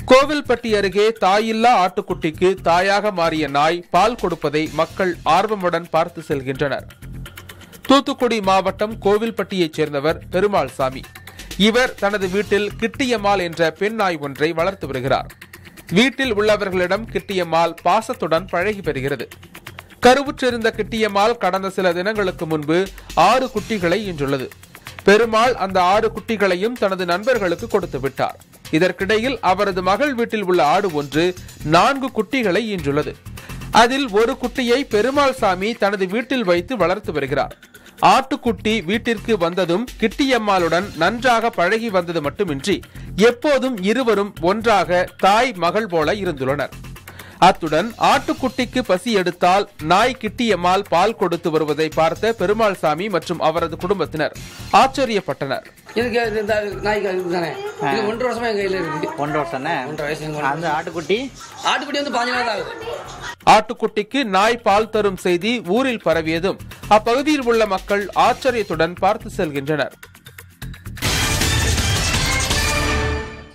கோவில்பட்டி அருகே தாயில்லா ஆட்டுக்குட்டிக்கு தாயாக மாறிய நாய் பால் கொடுப்பதை மக்கள் ஆர்வமுடன் பார்த்து செல்கின்றனர் தூத்துக்குடி மாவட்டம் கோவில்பட்டியைச் சேர்ந்தவர் பெருமாள் சாமி இவர் தனது வீட்டில் கிட்டியம்மாள் என்ற பெண் நாய் ஒன்றை வளர்த்து வருகிறார் வீட்டில் உள்ளவர்களிடம் கிட்டியம்மாள் பாசத்துடன் பழகி வருகிறது கருவுற்றிருந்த கிட்டியம்மாள் கடந்த சில தினங்களுக்கு முன்பு ஆறு குட்டிகளை ஈன்றுள்ளது பெருமாள் அந்த ஆறு குட்டிகளையும் தனது நண்பர்களுக்கு கொடுத்து விட்டார் இதற்கிடையில் அவரது மகள் வீட்டில் உள்ள ஆடு ஒன்று நான்கு குட்டிகளை ஈன்றுள்ளது அதில் ஒரு குட்டியை பெருமாள் சாமி தனது வீட்டில் வைத்து வளர்த்து வருகிறார் ஆட்டுக்குட்டி வீட்டிற்கு வந்ததும் கிட்டியம்மாளுடன் நன்றாக பழகி வந்தது மட்டுமின்றி எப்போதும் இருவரும் ஒன்றாக தாய் மகள் போல இருந்துள்ளனர் அத்துடன் ஆட்டுக்குட்டிக்கு பசி எடுத்தால் நாய் கிட்டியம்மாள் பால் கொடுத்து வருவதை பார்த்த பெருமாள் சாமி மற்றும் அவரது குடும்பத்தினர் ஆச்சரியப்பட்டனர் இதுக்கு இந்த நாய்க்கு அதுக்கு தானே இது ஒன்றரை வருஷமா எங்க கையில இருக்கு ஒன்றரை வருஷம் தானே? ஒன்றரை வயசு எங்க அந்த ஆட்டுக்குட்டி ஆட்டுக்குட்டி வந்து பாஞ்சு நாள் தான் ஆகுது ஆட்டுக்குட்டிக்கு நாய் பால் தரும் செய்தி ஊரில் பரவியதும் அப்பகுதியில் உள்ள மக்கள் ஆச்சரியத்துடன் பார்த்து செல்கின்றனர்